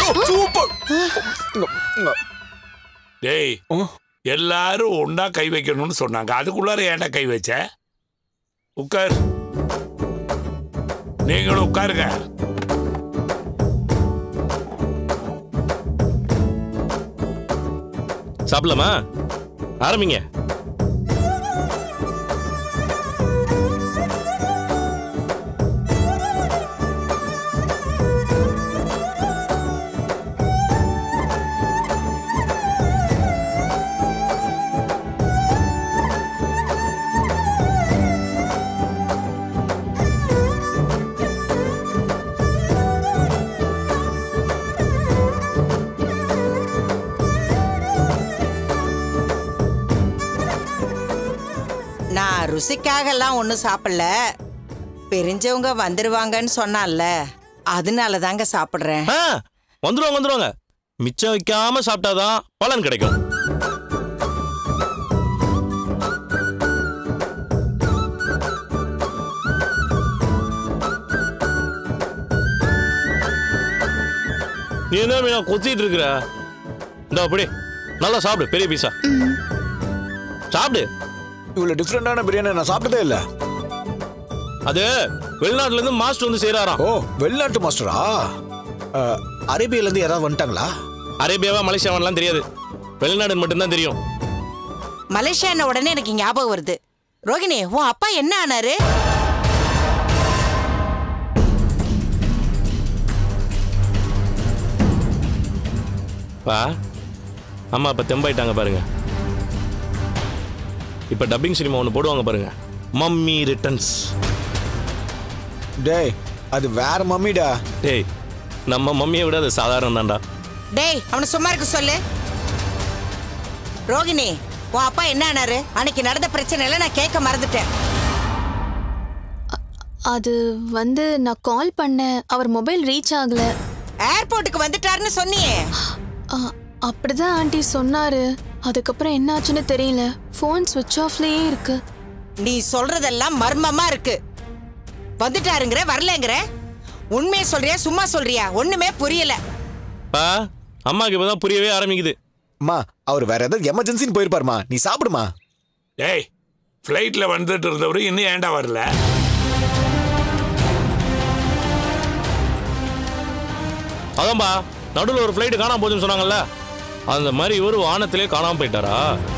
super டேய் எல்லாரும் ஒண்ணா கை வைக்கணும்னு சொன்னாங்க அதுக்குள்ளார ஏன்டா கை வச்ச உட்கார் நீங்களும் உட்காருங்க சாப்பிடலாமா ஆரம்பிங்க நான் ருசிக்காகலாம் ஒன்றும் சாப்பிடல பிரிஞ்சவங்க வந்துருவாங்கன்னு சொன்னான்ல அதனால தாங்க சாப்பிட்றேன் ஆ வந்துருவாங்க வந்துருவாங்க மிச்சம் வைக்காம சாப்பிட்டாதான் பலன் கிடைக்கும் நீ என்ன மீனா கொத்திட்டு இருக்கிற இந்த அப்படி நல்லா சாப்பிடு பெரிய பீஸா சாப்பிடு இவ்வளவு டிஃப்ரெண்டான பிரியாணி நான் சாப்பிட்டதே இல்ல அது வெளிநாட்டுல இருந்து மாஸ்டர் வந்து செய்யறாராம் ஓ வெளிநாட்டு மாஸ்டரா அஹ், அரேபியால இருந்து யாராவது வந்துட்டாங்களா அரேபியாவா மலேசியாவான்லாம் தெரியாது வெளிநாடு மட்டும்தான் தெரியும் மலேசியான உடனே எனக்கு ஞாபகம் வருது ரோகிணி உன் அப்பா என்ன ஆனாரு பா அம்மா இப்போ தெம்பாயிட்டாங்க பாருங்க இப்போ டப்பிங் சினிமா ஒன்று போடுவாங்க பாருங்க மம்மி ரிட்டர்ன்ஸ் டேய் அது வேற மம்மிடா டேய் நம்ம மம்மியை விட அது சாதாரணம் தான்டா டேய் அவனை சும்மா இருக்க சொல்லு ரோகிணி உன் அப்பா என்ன ஆனாரு அன்னைக்கு நடந்த பிரச்சனையில நான் கேட்க மறந்துட்டேன் அது வந்து நான் கால் பண்ணேன் அவர் மொபைல் ரீச் ஆகல ஏர்போர்ட்டுக்கு வந்துட்டாருன்னு சொன்னியே அ, அப்படிதான் ஆண்டி சொன்னாரு அதுக்கப்புறம் என்னாச்சுன்னு தெரியல ஃபோன் சுவிட்ச் ஆஃப்லயே இருக்கு நீ சொல்றதெல்லாம் மர்மமா இருக்கு வந்துட்டாருங்கிற வரலங்கிற உண்மையை சொல்றியா சும்மா சொல்றியா ஒண்ணுமே புரியல பா அம்மாக்கு இப்போ தான் புரியவே ஆரம்பிக்குது அம்மா அவர் வேற ஏதாவது எமர்ஜென்சின்னு போயிருப்பாருமா நீ சாப்பிடுமா டேய் ஃப்ளைட்டில் வந்துட்டு இருந்தவர் இன்னும் ஏன்டா வரல அதான்பா நடுவில் ஒரு ஃப்ளைட்டு காணாம போச்சுன்னு சொன்னாங்கல்ல அந்த மாதிரி இவரு வானத்திலே காணாம போயிட்டாரா